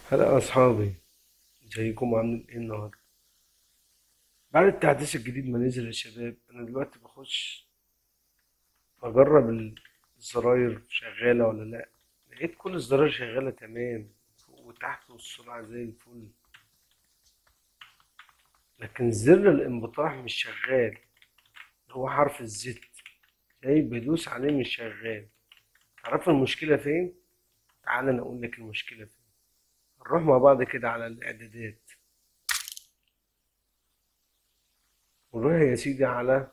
هلا أصحابي ازيكم عاملين ايه النهاردة بعد التحديث الجديد ما نزل يا شباب أنا دلوقتي بخش أجرب الزراير شغالة ولا لأ لقيت كل الزراير شغالة تمام فوق وتحت والسرعة زي الفل لكن زر الانبطاح مش شغال هو حرف الزد شايف بدوس عليه مش شغال تعرفوا المشكلة فين؟ تعال أنا أقول لك المشكلة فين نروح مع بعض كده على الإعدادات ونروح يا سيدي على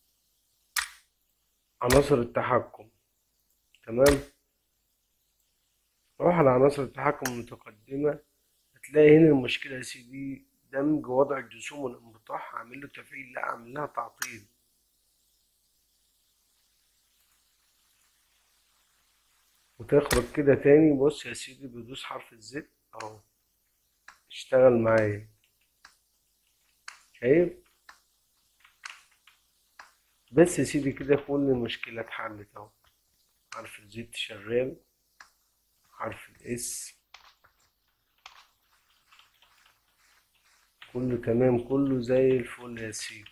عناصر التحكم تمام نروح على عناصر التحكم المتقدمة هتلاقي هنا المشكلة يا سيدي دمج وضع الجسوم والانبطاح أعمل له تفعيل لا أعمل لها تعطيل وتخرج كده تاني بص يا سيدي بدوس حرف الزد اهو اشتغل معايا شايف بس يا سيدي كده كل المشكلة اتحلت اهو حرف الزد شغال حرف الاس كله تمام كله زي الفل يا سيدي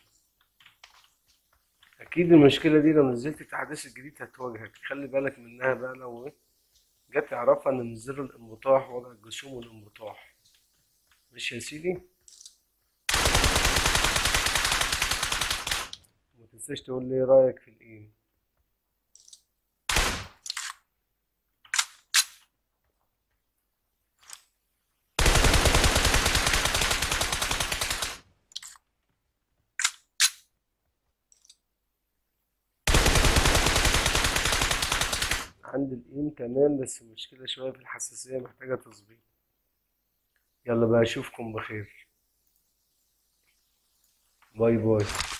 اكيد المشكله دي لو نزلت التحديث الجديد هتواجهك خلي بالك منها بقى لو ايه جت تعرفها ان من زر الانبطاح وضع الجسوم والانبطاح ماشي يا سيدي متنساش تقول لي رايك في الايه عندي الإيم تمام بس المشكلة شوية في الحساسية محتاجة تظبيط يلا بقى أشوفكم بخير باي باي